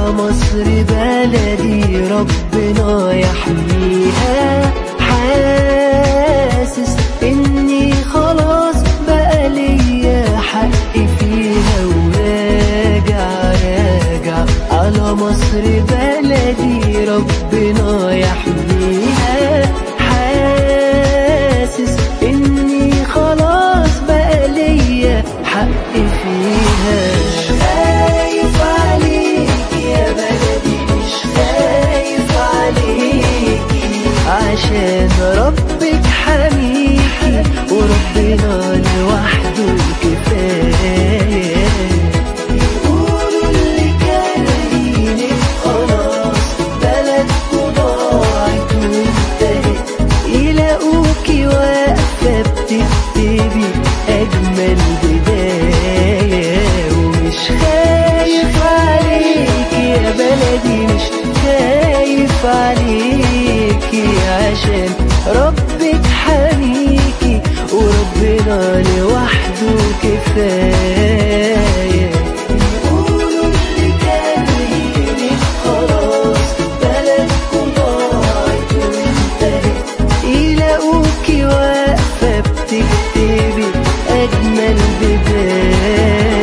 على مصر بلدي ربنا يحميها حاسس اني خلاص بقى ليا حق فيها وراجع راجع على مصر بلدي ربنا يحميها حاسس اني خلاص بقى ليا حق فيها مش خايف عليك يا بلدي مش خايف عليكي عشان ربك حميكي وربنا لوحده كفايه يقولوا اللي كارهينك خلاص بلدكوا ضاعت وانتهت يلاقوكي واقفة بتكتبي أجمل بداية ومش خايف عليكي يا بلدي مش خايف عليكي عشان ربك حميكي وربنا لوحده كفاية يقولوا اللي كارهينك خلاص بلدكوا ضاعت وانتهت يلاقوكي واقفة بتكتبي أجمل بداية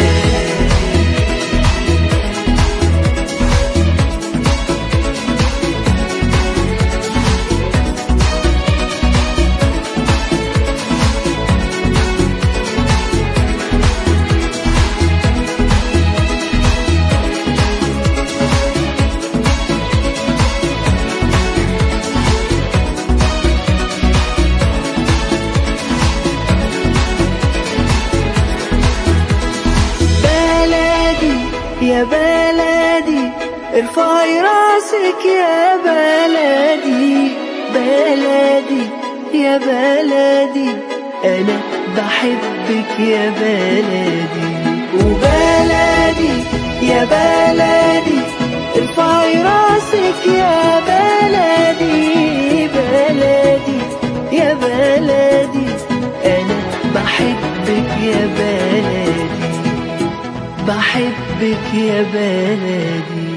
بلدي يا بلدي ارفعي راسك يا بلدي بلدي يا بلدي انا بحبك يا بلدي وبلدي يا بلدي ارفعي راسك يا بلدي بلدي يا بلدي انا بحبك يا بلدي بحبك يا بلدي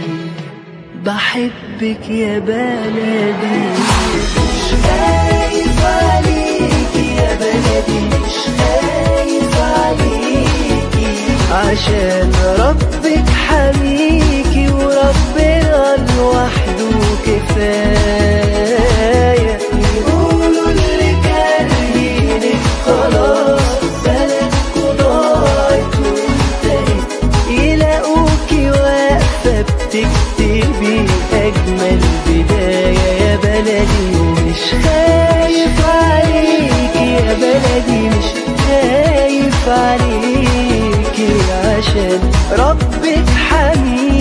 بحبك يا بلدي مش خايف عليكي يا بلدي مش خايف عليكي عشان ربك حميكي وربنا لوحده كفاية يقولوا اللي كارهينك خلاص بلدكوا ضاعت وانتهت يلاقوكي واقفة بتكتبي أجمل بداية يا بلدي ومش خايف عليكي يا بلدي مش خايف عليكي عشان ربك حميد